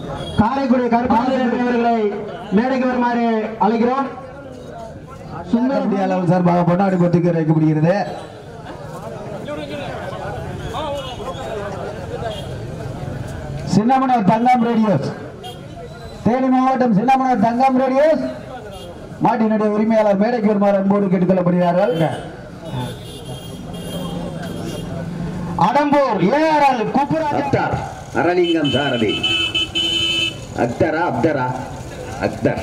காரைக்குடி கருப்பாளர் அவர்களை மேடைக்கு வருமாறு அழைக்கிறோம் சுந்தரமுடி அளவு சார்பாக பொன்னாடி பொத்துக்கு வைக்கப்படுகிறது சின்னமனூர் தங்கம் ரேடியோஸ் தேனி மாவட்டம் சின்னமனூர் தங்கம் ரேடியோஸ் மாட்டினுடைய உரிமையாளர் மேடைக்கு வருமாறு அன்போடு கேட்டுக்கொள்ளப்படுகிறார்கள் அடம்பூர் ஏஆர்எல் குப்புராஜ் அக்தர் அரலிங்கம் சாரதி அக்தரா அப்தரா அக்தர்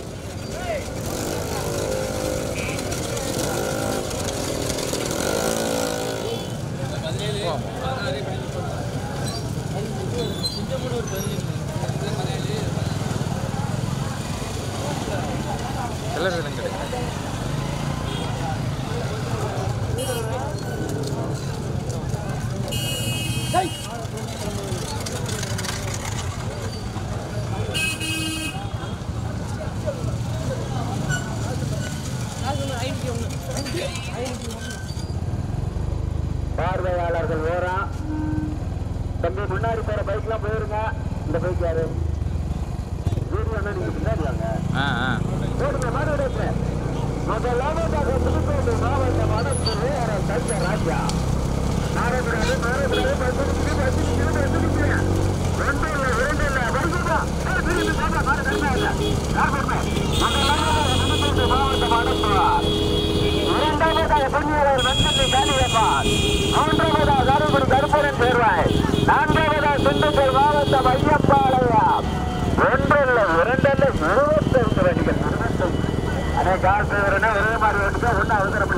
பார்வையாளர்கள் ஓரம் தம்பி முன்னாடி போற பைக்லாம் போயிருங்க இந்த பைக் யாரு வீடியோ நீங்க பின்னாடி வாங்க போடுங்க மறுபடியும் முதலாவதாக புதுக்கோட்டை மாவட்ட வடக்கு தஞ்ச ராஜா நாரபுராது நாரபுராது பத்து நிமிஷம் பத்து நிமிஷம் பத்து நிமிஷம் ரெண்டு இல்லை இரண்டு இல்லை வருகிறதா திரும்பி போங்க மாறு கருமையாக யார் பொறுமை முதலாவதாக புதுக்கோட்டை மாவட்ட வடக்கு இரண்டாவதாக பொன்னியவர் வெங்கத்தை காளியப்பான் மூன்றாவதாக தருமபுரி கருப்பரன் சேர்வாய் நான்காவதாக திண்டுக்கல் மாவட்டம் ஐயப்பாளையம் ஒன்றல்ல இரண்டல்ல இருபத்தைந்து வண்டிகள் இருபத்தைந்து அதே காசு வரணும் ஒரே மாதிரி வந்துட்டு ஒன்றும் அவசரமில்ல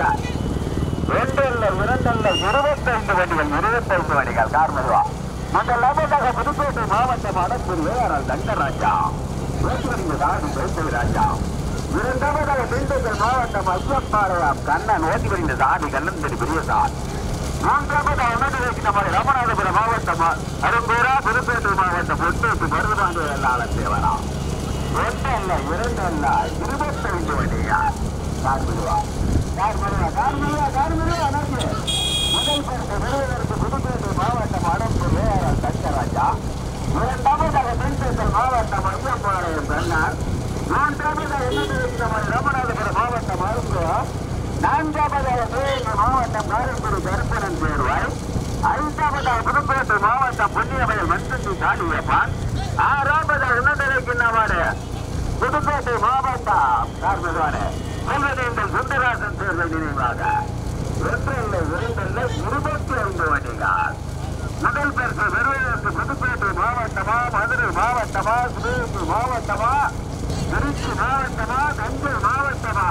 ஒன்றல்ல இரண்டல்ல இருபத்தைந்து வண்டிகள் இருபத்தைந்து வண்டிகள் கார் மெதுவா முதலாவதாக புதுக்கோட்டை மாவட்டம் அடப்பூர் வேறால் தங்கராஜா வேற்றுவரிங்க தாடி பேசுவி ராஜா இரண்டாவதாக திண்டுக்கல் மாவட்டம் ஐயப்பாளையம் கண்ணன் ஓட்டி வருகின்ற தாடி கண்ணன் பெரியசார் மூன்றாவதாக உணர்வு நம்முடைய ராமநாதபுரம் மாவட்டம் அரும்பூரா புதுப்பேட்டை மாவட்டம் பொட்டூத்து மருதுபாண்டி வெள்ளாளர் தேவரா ஒன்று அல்ல இரண்டு அல்ல இருபத்தைந்து வண்டியா கார் மெதுவா கார் மெதுவா கார் மெதுவா கார் மெதுவா அனர்ந்து முதல் பரிசு பெறுவதற்கு புதுப்பேட்டை மாவட்டம் அடம்பூர் வேறால் தங்கராஜா இரண்டாவதாக தென்தேசல் மாவட்டம் ஐயப்பாளையம் கண்ணன் மூன்றாவதாக எண்ணூற்றி நம்முடைய ராமநாதபுரம் மாவட்டம் அரும்பூரா நான்காவதாக சிவகங்கை மாவட்டம் காரைக்குடி கருப்பணன் பேருவாய் ஐந்தாவதாக புதுக்கோட்டை மாவட்டம் பொன்னியவயல் மந்தந்தி காளியப்பான் ஆறாவதாக உன்னதரைக்கின்னவாடு புதுக்கோட்டை மாவட்டம் கார்மதுவாடு செல்வதேந்தல் சுந்தராசன் தேர்தல் நினைவாக ஒன்றில்லை இரண்டில்லை இருபத்தி ஐந்து வண்டிகள் முதல் பரிசு பெறுவதற்கு புதுக்கோட்டை மாவட்டமா மதுரை மாவட்டமா சிவகங்கை மாவட்டமா திருச்சி மாவட்டமா தஞ்சை மாவட்டமா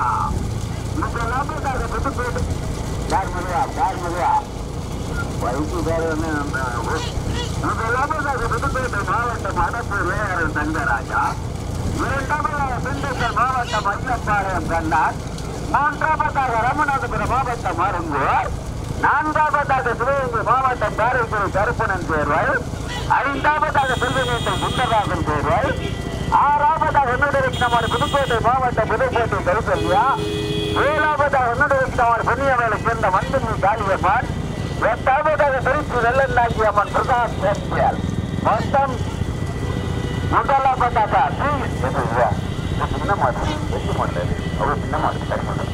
முதலாவதாக புதுக்கோட்டை யார் முருகா யார் முருகா வயசு பேர் என்ன முதலாவதாக புதுக்கோட்டை மாவட்டம் அடப்பூர் வேகரன் தங்கராஜா இரண்டாவதாக திண்டுக்கல் மாவட்டம் ஐயப்பாளையம் கண்ணார் மூன்றாவதாக ராமநாதபுரம் மாவட்டம் அருங்கூர் நான்காவதாக சிவகங்கை மாவட்டம் காரைக்குடி கருப்பணன் தேர்வாய் ஐந்தாவதாக திருவண்ணேற்றம் சுந்தரராஜன் தேர்வாய் ஆறாவதாக என்னுடைய நம்முடைய புதுக்கோட்டை மாவட்டம் புதுக்கோட்டை கருப்பல்யா ஏழாவதாக என்னுடைய நம்முடைய பொன்னியமலை சேர்ந்த மந்தனி காளியம்மன் எட்டாவதாக திருச்சி வெள்ளநாயகி அம்மன் பிரகாஷ் சேத்தியால் மொத்தம் முதலாவதாக சின்ன மாடு வெற்றி மாடு அவ்வளோ சின்ன மாடு சரி மாடு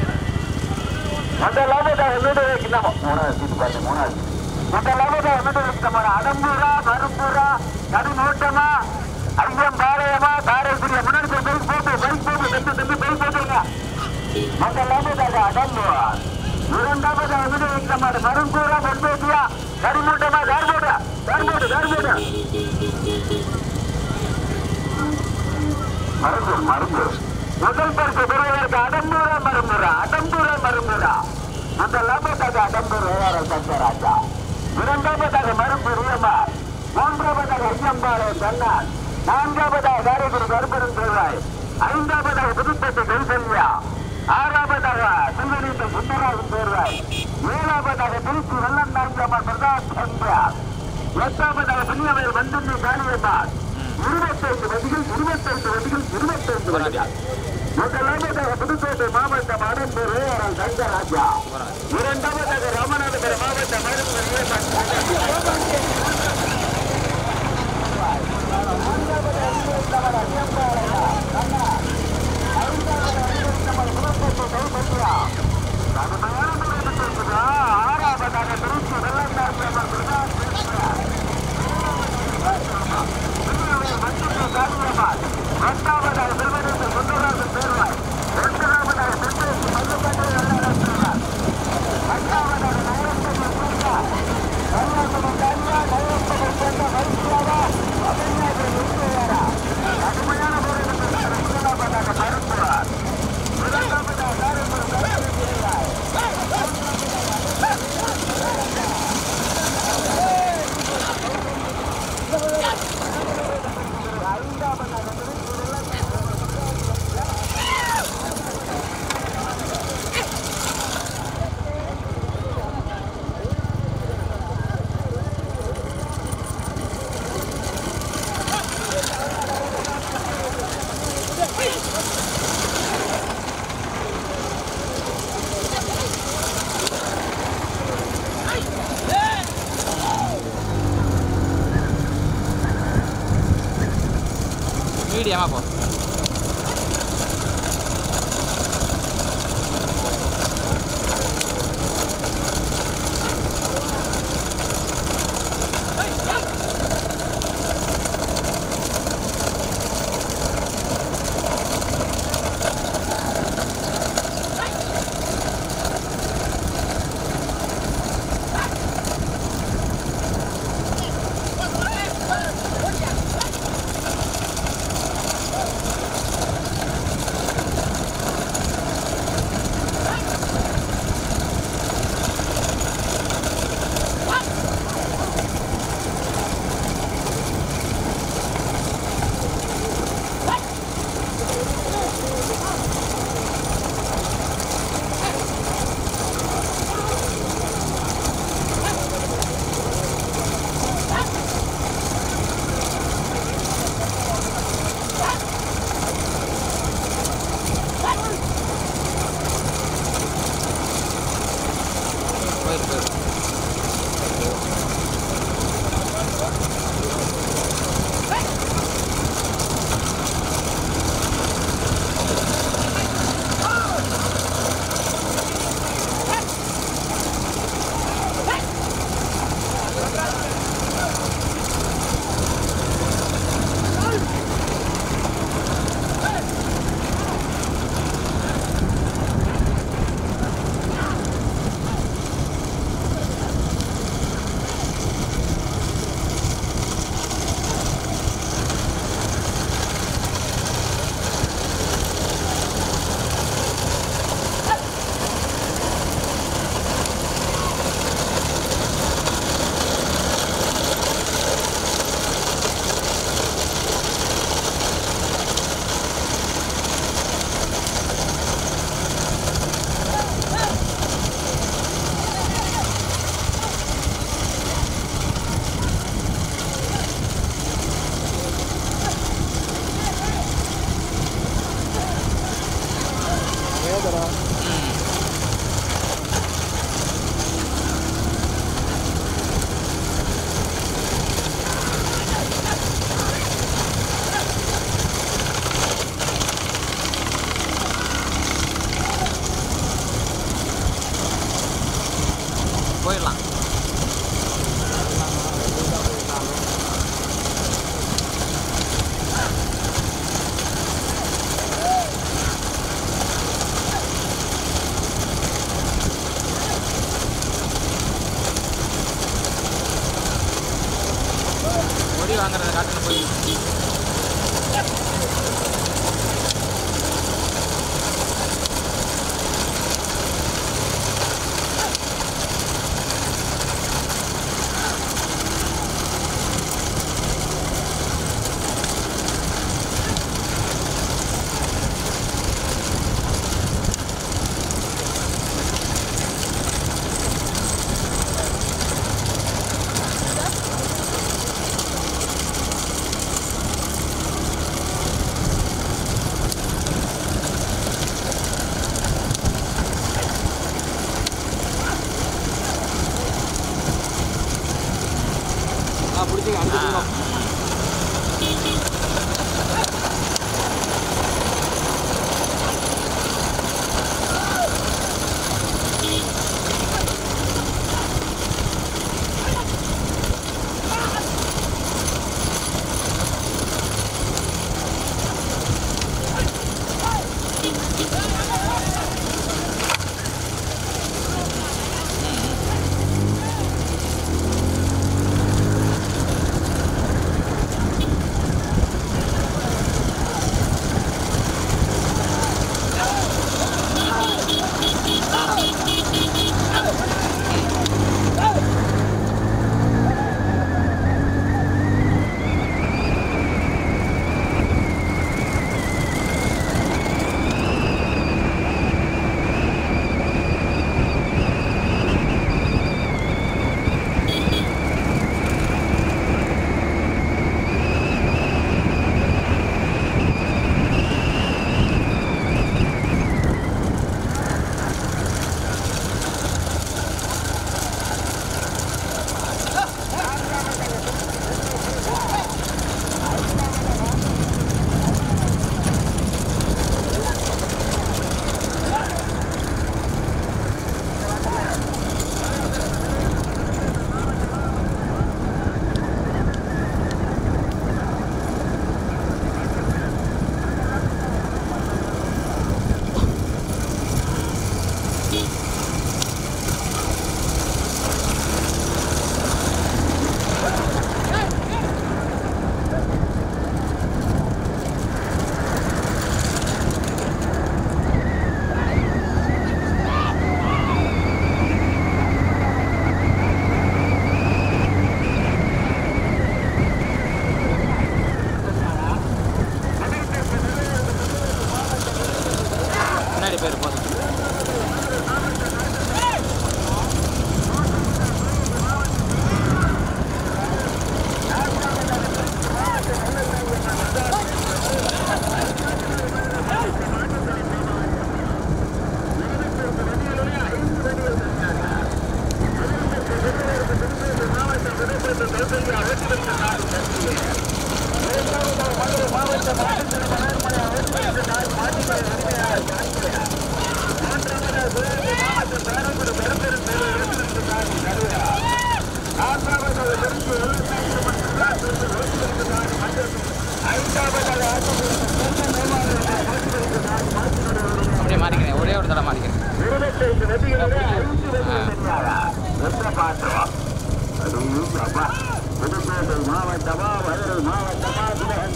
முதலாவதாக என்னுடைய நம்ம மூணாவது சீட்டு பாருங்க மூணாவது முதலாவதாக என்னுடைய நம்ம அடம்பூரா மரும்பூரா நடுநோட்டமா ஐயம் பாளையமா காரைக்குடிய முன்னாடி போய் பைக் போட்டு பைக் போட்டு தம்பி தம்பி பைக் போட்டுருங்க முதலாவதாக அடம்பூரா இரண்டாவதாக என்னுடைய நம்ம மரும்பூரா பொன்பேட்டியா கரிமூட்டமா கார்போட்டா கார்போட்டு கார்போட்டா மருந்து மருந்து முதல் பரிசு பெறுவதற்கு அடம்பூரா மருந்துரா அடம்பூரா மருந்துரா முதலாவதாக அடம்பூர் ஏஆர்எல் தங்கராஜா இரண்டாவதாக மரும்பூர் உயர்மார் மூன்றாவதாக ஐயம்பாளையம் கண்ணான் நான்காவதாக காரைக்குடி கருப்பரன் திருவாய் ஐந்தாவதாக புதுப்பேட்டை கௌசல்யா ஆறாவதாக சிங்கநீட்டம் சுந்தராஜன் தேர்வாய் ஏழாவதாக திருச்சி வெள்ளம் நாயக்கம்மன் பிரதாப் சந்தியார் எட்டாவதாக புண்ணியவயல் மந்தந்தி காளியம்மாள் இருபத்தைந்து வண்டிகள் இருபத்தைந்து வண்டிகள் இருபத்தைந்து வண்டிகள் முதலாவதாக புதுக்கோட்டை மாவட்டம் அடம்பூர் ஏஆர்எல் தங்கராஜா இரண்டாவதாக ராமநாதபுரம் மாவட்டம் அடம்பூர் ஏஆர்எல் வீடு ஏமா போ போயிரு போயிரு போயிடலாம் பொடி வாங்குறத காட்டுன்னு போய்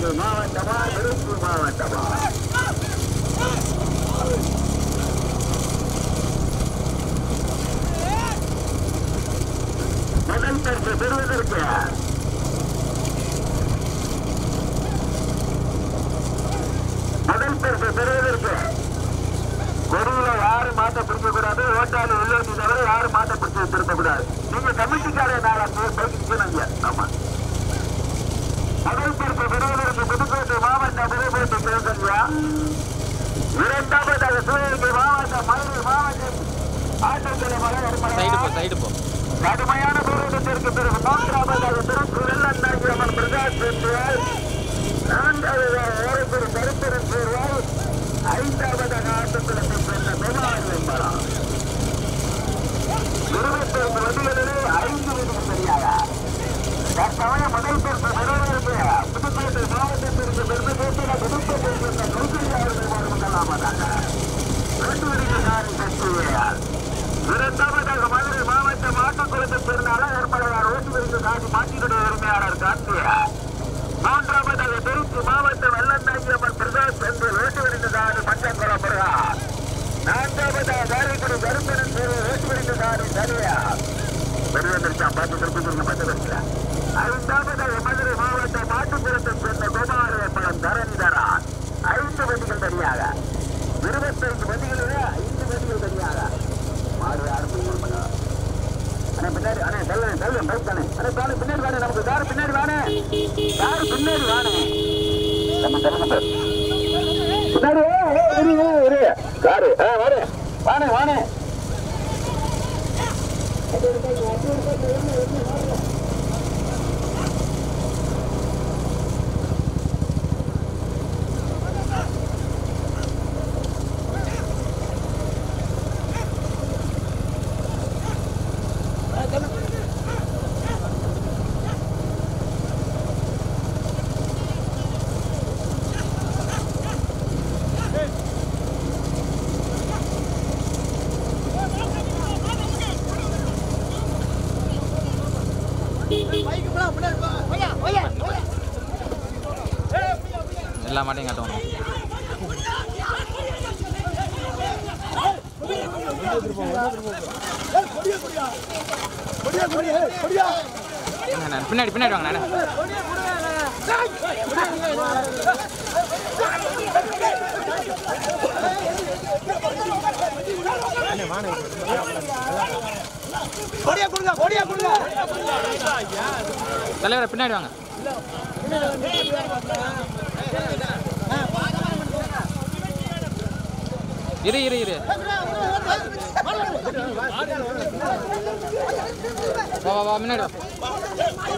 சிவகங்கை மாவட்டமா திருப்பூர் மாவட்டமா முதல் பரிசு பெறுவதற்கு முதல் பரிசு பெறுவதற்கு கொடியில யாரும் மாட்ட பிடிக்க கூடாது ஓட்டாளி உள்ளது தவிர யாரும் மாட்ட பிடிச்சு திருத்தக்கூடாது நீங்க கமிட்டிக்காரே நாளை பேசிக்கணும் ஆமா முதல் பரிசு பெறுவதற்கு புதுக்கோட்டை மாவட்ட புதுக்கோட்டை சிவகங்கா இரண்டாவதாக சிவகங்கை மாவட்டம் மதுரை மாவட்டம் ஆட்டக்கலை சைடு போ மலை சைடு போ கடுமையான போராட்டத்திற்கு பிறகு மூன்றாவதாக திருப்பு வெள்ளநாயகி அம்மன் பிரகாஷ் பெற்றுவார் நான்காவதாக ஓரப்பெரு கருப்பரன் பெறுவார் ஐந்தாவதாக ஆட்டத்திற்கு சென்ற பெருமாள் என்பார் இருபத்தைந்து வண்டிகளிலே ஐந்து விதிகள் சரியாக தற்சமயம் முதல் பெருமை பெறுவதற்கு புதுக்கோட்டை மாவட்டத்திற்கு பெருமை பேசின புதுக்கோட்டை சேர்ந்த நூற்றி அவர்கள் முதலாவதாக ரெண்டு விதிகள் காரி பெற்றுள்ளார் இரண்டாவதாக மதுரை மாவட்டம் ஆட்டக்குளத்தைச் சேர்ந்த அழகர் படையார் ஓட்டுவிருந்து சாதி மாட்டினுடைய உரிமையாளர் கார்த்தியா மூன்றாவதாக திருச்சி மாவட்டம் வெள்ளந்தாங்கியம்மன் பிரகாஷ் என்று ஓட்டுவிருந்து சாதி மஞ்சக்குளம் முருகா நான்காவதாக காரைக்குடி கருப்பனன் பேரு ஓட்டுவிருந்து சாதி சரியா பெருவந்திருக்கான் பார்த்து திருப்பி பத்து வருஷம் ஐந்தாவதாக மதுரை மாவட்டம் மாட்டுக்குளத்தைச் சேர்ந்த குமார பழம் தரணிதரா ஐந்து வண்டிகள் தனியாக இருபத்தைந்து வண்டிகளிலே ஐந்து வண்டிகள் தனியாக மாடு அடுத்து அண்ணா பின்னாடி அண்ணா தள்ளு தள்ளு பைக் தானே அண்ணா தானே பின்னாடி வானே நமக்கு கார் பின்னாடி வானே கார் பின்னாடி வானே நம்ம தரணும் பின்னாடி ஏய், ஏய், இரு, இரு, இரு. காரு ஆ வானே வானே வானே எல்லா மாட்டையும் காட்டுவோம் பின்னாடி பின்னாடி வாங்க நானே தலைவரை பின்னாடி வாங்க இரு இரு இரு வா வா வா முன்னாடி வா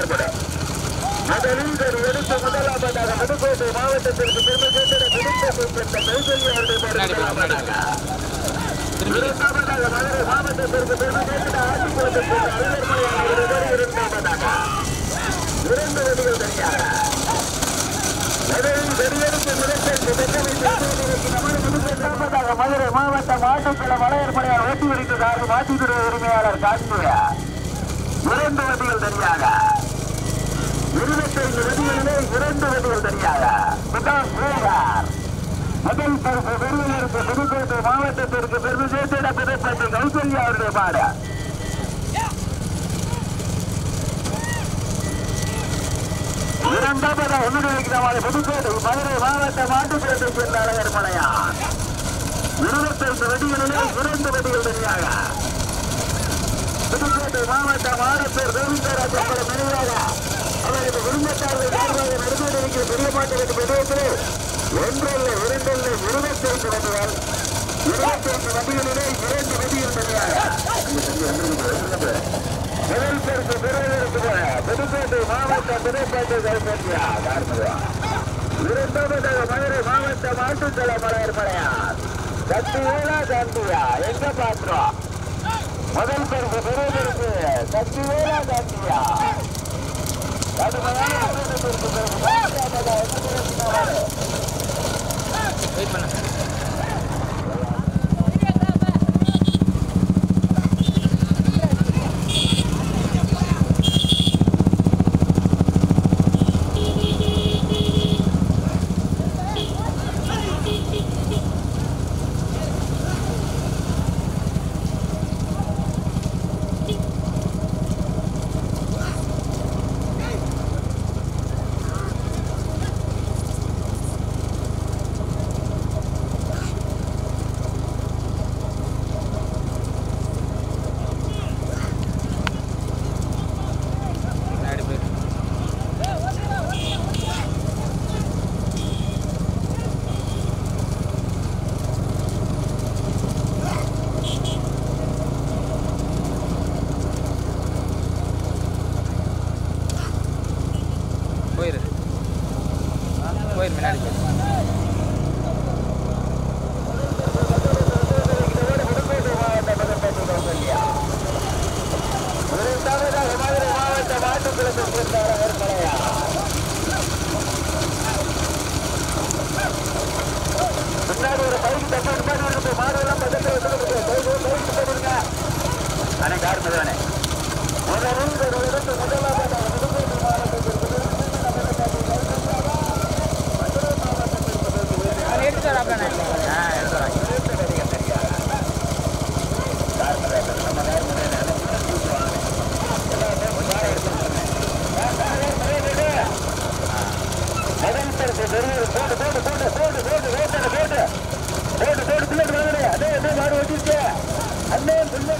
கார்படு முதலில் ஒரு எடுத்த முதலாவதாக புதுக்கோட்டை மாவட்டத்திற்கு பெருமை சேர்ந்த புதுக்கோட்டை சேர்ந்த கைகொல்லி அவர்கள் பின்னாடி போய், பின்னாடி முதலாவதாக திரும்பி இரண்டாவதாக மதுரை மாவட்டத்திற்கு பெருமை சேர்ந்த ஆட்டிக்குளத்தை சேர்ந்த அழகர்மலை அவர்கள் இரண்டாவதாக இரண்டு வடிகள் தனியாக முதலில் வெடியெடுத்து மிதத்திற்கு இரண்டாவதாக மதுரை மாவட்ட மாட்டுக்கிழ மலையர்மலையார் ஓட்டி வருகிறார் மாட்டுத்துறை உரிமையாளர் காட்டுகிறார் இரண்டு வண்டிகள் தனியாக இருபத்தைந்து வண்டிகளிலே இரண்டு வண்டிகள் தனியாக முதல் சேகர் முதல் பரிசு பெருமையிற்கு புதுக்கோட்டை மாவட்டத்திற்கு பெருமை சேர்த்திட புதுப்பட்டி கௌசல்யா அவருடைய பாட இரண்டாவது ஒன்றிணைக்கிறவாறு புதுக்கோட்டை மதுரை மாவட்ட மாட்டுத்திறத்தை சேர்ந்த அழகர் மலையார் இருபத்தைந்து வண்டிகளிலே இரண்டு வண்டிகள் தனியாக புதுக்கோட்டை மாவட்டம் ஆரப்பேர் கோவிந்தராஜ் என்பவர் நினைவாக அவரது குடும்பத்தார்கள் சார்பாக நடந்துகொண்டிருக்கிற பெரிய மாட்டு பிரதேசத்தில் ஒன்றல்ல இரண்டல்ல இருபத்தைந்து வண்டிகள் இருபத்தைந்து வண்டிகளிலே இரண்டு வண்டிகள் தனியாக முதல் பரிசு பெறுவதற்கு புதுக்கோட்டை மாவட்ட புதுப்பேட்டை கைப்பற்றியா இரண்டாவதாக மதுரை மாவட்ட மாட்டுத்தல மலையர் மலையார் சக்தி வேளா காந்தியா எங்க பாத்திரம் முதல் பரிசு பெறுவதற்கு சக்தி வேளா காந்தியா கடுமையான போராட்டத்திற்கு பிறகு மூன்றாவதாக எதிர்பார்க்கிறார்கள். வெயிட் பண்ணு பின்னாடி போயிரு போயிரு போயிரு முன்னாடி போயிரு புதுக்கோட்டை மாவட்ட புதுப்பேட்டை கௌசல்யா. இரண்டாவதாக மதுரை மாவட்ட மாட்டுக்குளத்தை சேர்ந்த அழகர் மலையார். பின்னாடி ஒரு பைக் தப்பா முன்னாடி இருக்கு மாடெல்லாம் பக்கத்துல வச்சுக்கிட்டு பைக் பைக் போடுங்க அண்ணே கார் மெதுவானே முதலில் ஒரு இடத்து முதலாவதாக புதுக்கோட்டை மாவட்டத்திற்கு அவன் எடுத்து வராப்ல ஆ எடுத்து வராங்க முதல் பரிசு பெறுவது போடு போடு போடு போடு போடு ஓட்டட போடு போடு போடு பிள்ளைக்கு வாங்கடே அதே அதே மாடு ஓட்டிருக்க அண்ணே பிள்ளை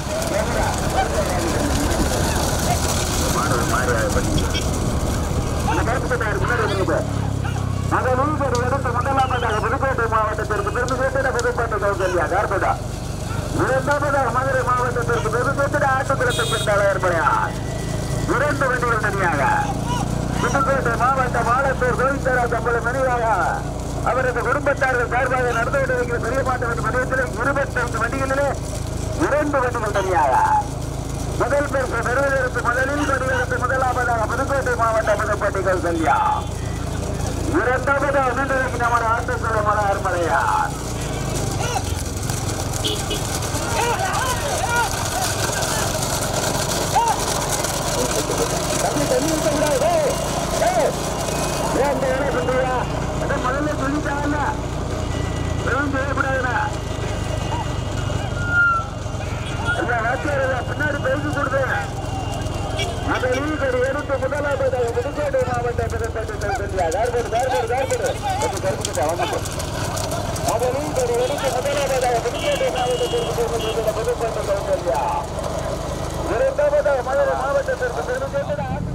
மாடு மாறியாக பண்ணி அந்த கருத்து சட்டம் முன்னாடி வந்து அந்த நூல்படி எடுத்து முதலாவதாக புதுக்கோட்டை மாவட்டத்திற்கு பெருமை சேர்த்திட புதுக்கோட்டை கௌசல்யா கார்பதா இரண்டாவதாக மதுரை மாவட்டத்திற்கு பெருமை சேர்த்திட ஆட்டுக்குளத்தை பெற்ற ஏற்படையார் இரண்டு வண்டிகள் தனியாக புதுக்கோட்டை மாவட்டம் ஆலத்தூர் கோவிந்தராஜ் அம்பலம் நினைவாக அவரது குடும்பத்தார்கள் சார்பாக நடந்து கொண்டிருக்கிற பெரிய மாட்டு மனிதத்தில் இருபத்தைந்து வண்டிகளிலே இரண்டு வண்டிகள் தனியாக முதல் பரிசு பெறுவதற்கு முதலில் பெறுவதற்கு முதலாவதாக புதுக்கோட்டை மாவட்ட புதுப்பட்டி கௌசல்யா இரண்டாவதாக நின்றிருக்கிற நம்ம ஆட்டுக்குள்ள மலர் மலையார் தண்ணி தண்ணி ஊத்த கூடாது ஏய், ஏய். ஏன் இந்த வேலையை பண்றியா அதான் முதல்ல சொல்லிட்டாங்கல்ல எதுவும் செய்யக்கூடாதுண்ணா இல்ல வாத்தியார் பின்னாடி பேசி கொடுத்து அதை நீக்கடி எடுத்து முதலாவதாக புதுக்கோட்டை மாவட்ட புதுப்பேட்டை சொல்லியா கார்போடு கார்போடு கார்போடு கொஞ்சம் கருப்புக்கிட்ட அவங்க அதை நீக்கடி எடுத்து முதலாவதாக புதுக்கோட்டை மாவட்டத்திற்கு புதுப்பேட்டை சொல்லியா இரண்டாவதாக மதுரை மாவட்டத்திற்கு பெருமை சேர்த்தது ஆட்டு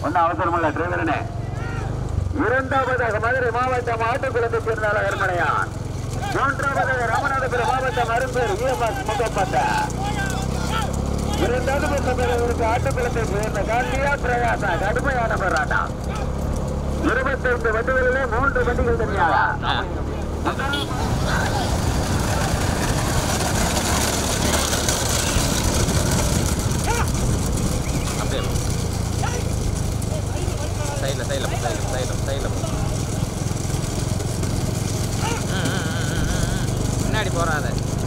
ஒன்னும் அவசரம் இல்ல டிரைவரனே இரண்டாவதாக மதுரை மாவட்டம் ஆட்டுக்குளத்தை சேர்ந்த அருமனையான் மூன்றாவதாக ராமநாதபுரம் மாவட்டம் அரும்பேர் ஈஎம்எஸ் முகப்பட்ட இரண்டாவது பக்கத்திற்கு ஆட்டுக்குளத்தை சேர்ந்த காந்தியா பிரகாசா கடுமையான போராட்டம் இருபத்தைந்து வண்டிகளிலே மூன்று வண்டிகள் தனியாக அப்படியே சைடில் சைடில் சைடில் சைடில் சைடில் முன்னாடி போகிறாத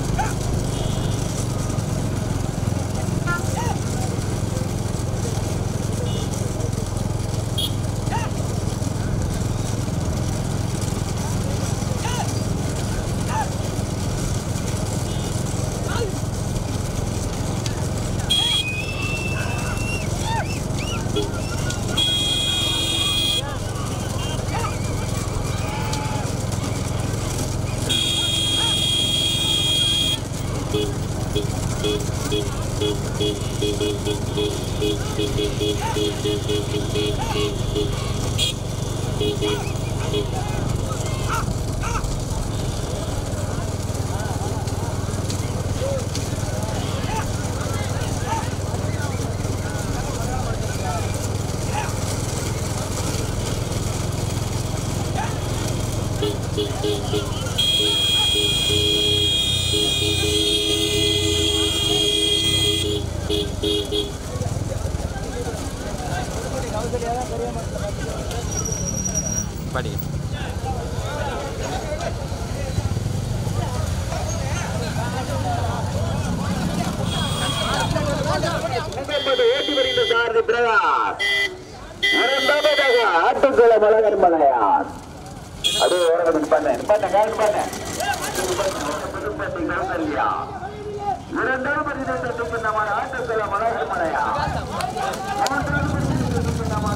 படி முகமது ஓட்டி வருகின்ற சாரதி பிரகாஷ் இரண்டாவதாக ஆட்டுக்குளம் அழகர் மலையான் அப்படியே ஓரங்க நிப்பாட்ட நிப்பாட்ட கால் பண்ண புதுப்பட்டி கௌசல்யா இரண்டாவது பரிசு நம்மள ஆட்டுக்குளம் அழகர் மலையா மூன்றாவது பரிசு நம்மள